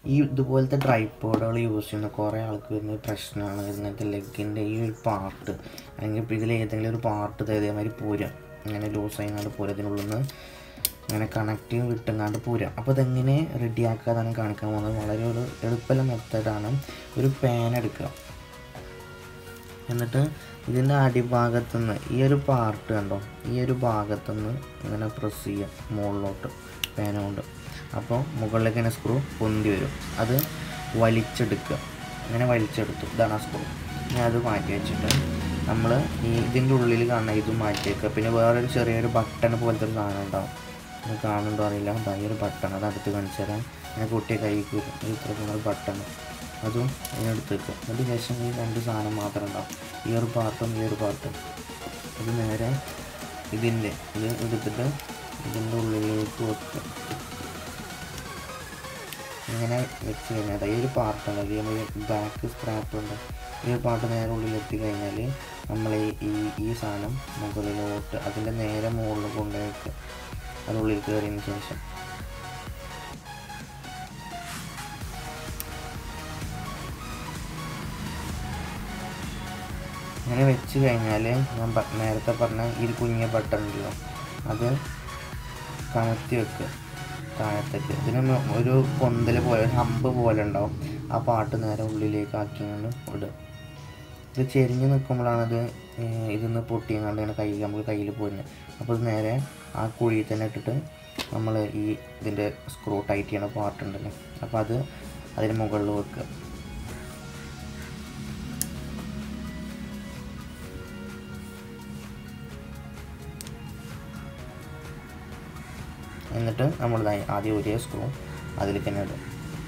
ഈ ഇതുപോലത്തെ ട്രൈപ്പോഡുകൾ യൂസ് ചെയ്യുന്ന കുറേ ആൾക്ക് വരുന്ന ഒരു പ്രശ്നമാണ് ഇങ്ങനത്തെ ലെഗിൻ്റെ ഈ ഒരു പാർട്ട് അല്ലെങ്കിൽ ഇപ്പോൾ ഇതിൽ ഏതെങ്കിലും ഒരു പാർട്ട് ഇതേമാതിരി പോരുക ഇങ്ങനെ ലൂസ് ആയിങ്ങാണ്ട് പോരുക ഇതിനുള്ളിൽ നിന്ന് അങ്ങനെ കണക്റ്റ് വിട്ടുങ്ങാണ്ട് പോരുക അപ്പോൾ ഇതെങ്ങനെ റെഡിയാക്കാതാണ് കാണിക്കാൻ പോകുന്നത് വളരെ ഒരു എളുപ്പമുള്ള മെത്തേഡാണ് ഒരു പാൻ എടുക്കുക എന്നിട്ട് ഇതിൻ്റെ അടിഭാഗത്തുനിന്ന് ഈ ഒരു പാർട്ട് കണ്ടോ ഈ ഒരു ഭാഗത്തുനിന്ന് ഇങ്ങനെ പ്രസ് ചെയ്യുക മുകളിലോട്ട് പാൻ കൊണ്ട് അപ്പോൾ മുകളിലേക്ക് ഇങ്ങനെ സ്ക്രൂ പൊന്തി വരും അത് വലിച്ചെടുക്കുക ഇങ്ങനെ വലിച്ചെടുത്തു ഇതാണ് ആ സ്ക്രൂ ഇനി അത് മാറ്റി വെച്ചിട്ട് നമ്മൾ ഈ ഇതിൻ്റെ ഉള്ളിൽ കാണുന്ന ഇത് മാറ്റി വെക്കുക പിന്നെ വേറൊരു ചെറിയൊരു ബട്ടൺ പോലത്തെ ഒരു സാധനം ഉണ്ടാവും അത് കാണുന്നുണ്ടോ അറിയില്ല ദാ ഈ ഒരു ബട്ടൺ അത് അടുത്ത് കാണിച്ചു തരാം ഇങ്ങനെ കുട്ടിയെ കൈക്ക് വരും ഒരു ഇത്ര ഒരു ബട്ടൺ അതും അതിനെടുത്ത് വെക്കുക അതിന് ശേഷം ഈ രണ്ട് സാധനം മാത്രം ഉണ്ടാവും ഈ ഒരു പാർട്ടും ഈ ഒരു പാർട്ടും ഇത് നേരെ ഇതിൻ്റെ ഇത് എടുത്തിട്ട് ഇതിൻ്റെ ഉള്ളിലേക്ക് വെക്കുക ഇങ്ങനെ വെച്ച് കഴിഞ്ഞാൽ ഈ ഒരു പാർട്ടുണ്ട് ഈ നമ്മൾ ബാക്ക് സ്ക്രാപ്പ് ഉണ്ട് ഈ ഒരു പാർട്ട് നേരെ ഉള്ളിലെത്തി കഴിഞ്ഞാൽ നമ്മൾ ഈ ഈ- ഈ സാധനം മുകളിലോട്ട് അതിൻ്റെ നേരെ മുകളിൽ കൊണ്ടുപോയി വെക്കുക അതിനുള്ളിൽ കയറിയതിന് ശേഷം ഇങ്ങനെ വെച്ച് കഴിഞ്ഞാൽ ഞാൻ പ- നേരത്തെ പറഞ്ഞ ഈ ഒരു കുഞ്ഞ ബട്ടൺ ഉണ്ടല്ലോ അത് കമഴ്ത്തി വെക്കുക താഴത്തേക്ക് ഇതിന് മ- ഒരു പൊന്തൽ പോലെ ഒരു ഹമ്പ് പോലെ ഉണ്ടാവും ആ പാട്ട് നേരെ ഉള്ളിലേക്ക് ആക്കിയാണ് ഇടുക ഇത് ചെരിഞ്ഞ് നിൽക്കുമ്പോഴാണ് ഇത് ഇതിന്ന് പൊട്ടിയങ്ങാണ്ട് ഇങ്ങനെ കയ്യിൽ നമുക്ക് കയ്യിൽ പോരുന്നത് അപ്പോൾ ഇത് നേരെ ആ കുഴിയിൽ തന്നെ ഇട്ടിട്ട് നമ്മൾ ഈ ഇതിൻ്റെ സ്ക്രൂ ടൈറ്റ് ചെയ്യണ പാർട്ട് ഉണ്ടല്ലോ അപ്പോൾ അത് അതിന് മുകളിൽ വെക്കുക എന്നിട്ട് നമ്മൾ ദാ ആദ്യം ഒരേ സ്ക്രൂ അതിൽ തന്നെ ഇടും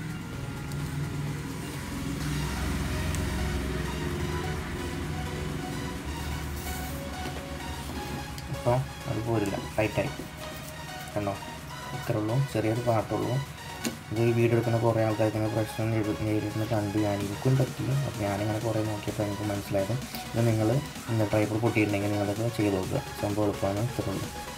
അപ്പോൾ അത് പോരില്ല ടൈറ്റായി കണ്ടോ ഇത്രേ ഉള്ളൂ ചെറിയൊരു പാട്ടുള്ളൂ ഇത് ഈ വീഡിയോ എടുക്കുന്ന കുറേ ആൾക്കാർക്ക് ഇങ്ങനെ പ്രശ്നം നേരി- നേരിടുന്ന കണ്ട് ഞാൻ എനിക്കും പറ്റി അപ്പോൾ ഞാനിങ്ങനെ കുറേ നോക്കിയപ്പോൾ എനിക്ക് മനസ്സിലായത് ഇത് നിങ്ങൾ ട്രൈപ്പർ പൊട്ടിയിട്ടുണ്ടെങ്കിൽ നിങ്ങളത് ചെയ്ത് നോക്കുക സംഭവം എളുപ്പമാണ് ഇത്രേ ഉള്ളൂ